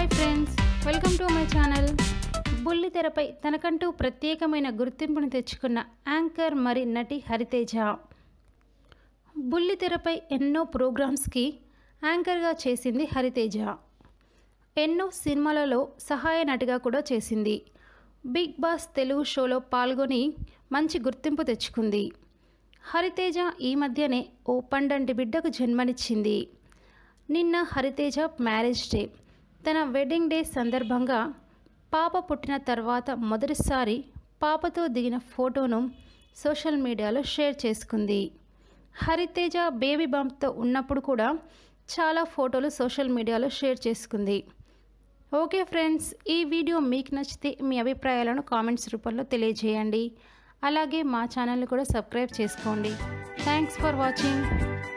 hi friends welcome to my channel బుల్లితెరపై తనకంటూ ప్రత్యేకమైన గుర్తింపును తెచ్చుకున్న యాంకర్ మరి నటి హరితేజ బుల్లితెరపై ఎన్నో ప్రోగ్రామ్స్కి యాంకర్గా చేసింది హరితేజ ఎన్నో సినిమాలలో సహాయ నటిగా కూడా చేసింది బిగ్ బాస్ తెలుగు షోలో పాల్గొని మంచి గుర్తింపు తెచ్చుకుంది హరితేజ ఈ మధ్యనే ఓ పండంటి బిడ్డకు జన్మనిచ్చింది నిన్న హరితేజ మ్యారేజ్ డే తన వెడ్డింగ్ డే సందర్భంగా పాప పుట్టిన తర్వాత మొదటిసారి పాపతో దిగిన ఫోటోను సోషల్ మీడియాలో షేర్ చేసుకుంది హరితేజ బేబీ బంప్తో ఉన్నప్పుడు కూడా చాలా ఫోటోలు సోషల్ మీడియాలో షేర్ చేసుకుంది ఓకే ఫ్రెండ్స్ ఈ వీడియో మీకు నచ్చితే మీ అభిప్రాయాలను కామెంట్స్ రూపంలో తెలియజేయండి అలాగే మా ఛానల్ని కూడా సబ్స్క్రైబ్ చేసుకోండి థ్యాంక్స్ ఫర్ వాచింగ్